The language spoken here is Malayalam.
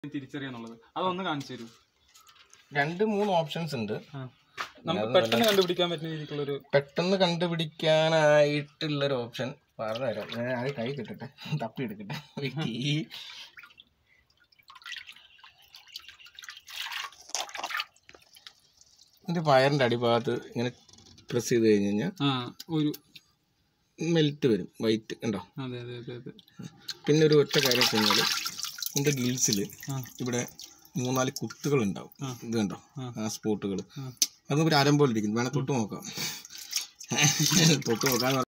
തിരിച്ചറിയാന്നുള്ളത് അതൊന്ന് കാണിച്ചു തരൂ രണ്ട് മൂന്ന് ഓപ്ഷൻസ് ഉണ്ട് നമുക്ക് പെട്ടെന്ന് കണ്ടുപിടിക്കാൻ പറ്റുന്ന രീതിക്കുള്ളൊരു പെട്ടെന്ന് കണ്ടുപിടിക്കാനായിട്ടുള്ളൊരു ഓപ്ഷൻ പറഞ്ഞുതരാം ഞാൻ അത് കൈ കിട്ടട്ടെ തപ്പി എടുക്കട്ടെ വെയിറ്റ് ചെയ്യ്. ഇതിന്റെ വയറിന്റെ അടിഭാഗത്ത് ഇങ്ങനെ പ്രസ് ചെയ്ത് കഴിഞ്ഞ് കഴിഞ്ഞാൽ ആ ഒരു മെൽറ്റ് വരും വൈറ്റ് ഉണ്ടോ അതെ അതെ അതെ അതെ പിന്നെ ഒരു ഒറ്റ കാര്യം വെച്ച് കഴിഞ്ഞാൽ ഇതിന്റെ ഗിൽസിൽ ആ. ഇവിടെ മൂന്നാല് കുത്തുകൾ ഉണ്ടാവും ഇത് കണ്ടോ ആ. ആ സ്പോട്ടുകൾ ആ. അത് ഒരു അരം പോലെ ഇരിക്കും വേണേൽ തൊട്ട് നോക്കാം തൊട്ട് നോക്കാം